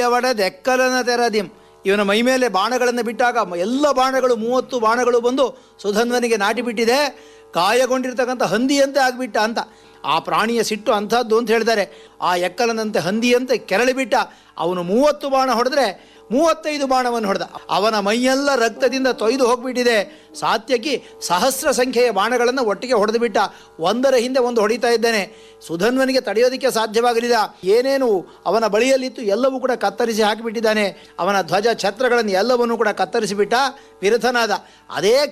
ಎಕ್ಕಲನ ತೆರದಿಂ ಇವನ ಮೈ ಮೇಲೆ ಬಾಣಗಳನ್ನು ಬಿಟ್ಟಾಗ ಮ- ಎಲ್ಲ ಬಾಣಗಳು ಮೂವತ್ತು ಬಾಣಗಳು ಬಂದು ಸುಧನ್ವನಿಗೆ ನಾಟಿ ಬಿಟ್ಟಿದೆ ಗಾಯಗೊಂಡಿರ್ತಕ್ಕಂಥ ಹಂದಿಯಂತೆ ಆಗಿಬಿಟ್ಟ ಅಂತ ಆ ಪ್ರಾಣಿಯ ಸಿಟ್ಟು ಅಂಥದ್ದು ಅಂತ ಹೇಳ್ತಾರೆ ಆ ಎಕ್ಕಲನಂತೆ ಹಂದಿಯಂತೆ ಕೆರಳಿಬಿಟ್ಟ ಅವನು ಮೂವತ್ತು ಬಾಣ ಹೊಡೆದ್ರೆ ಮೂವತ್ತೈದು ಬಾಣವನ್ನು ಹೊಡೆದ ಅವನ ಮೈಯೆಲ್ಲ ರಕ್ತದಿಂದ ತೊಯ್ದು ಹೋಗ್ಬಿಟ್ಟಿದೆ ಸಾತ್ಯಕಿ ಸಹಸ್ರ ಸಂಖ್ಯೆಯ ಬಾಣಗಳನ್ನು ಒಟ್ಟಿಗೆ ಹೊಡೆದು ಬಿಟ್ಟ ಒಂದರ ಹಿಂದೆ ಒಂದು ಹೊಡಿತಾ ಇದ್ದಾನೆ ಸುಧನ್ವನಿಗೆ ತಡೆಯೋದಕ್ಕೆ ಸಾಧ್ಯವಾಗಲಿಲ್ಲ ಏನೇನು ಅವನ ಬಳಿಯಲ್ಲಿತ್ತು ಎಲ್ಲವೂ ಕೂಡ ಕತ್ತರಿಸಿ ಹಾಕಿಬಿಟ್ಟಿದ್ದಾನೆ ಅವನ ಧ್ವಜ ಛತ್ರಗಳನ್ನು ಎಲ್ಲವನ್ನೂ ಕೂಡ ಕತ್ತರಿಸಿಬಿಟ್ಟ ವಿರಥನಾದ ಅದೇ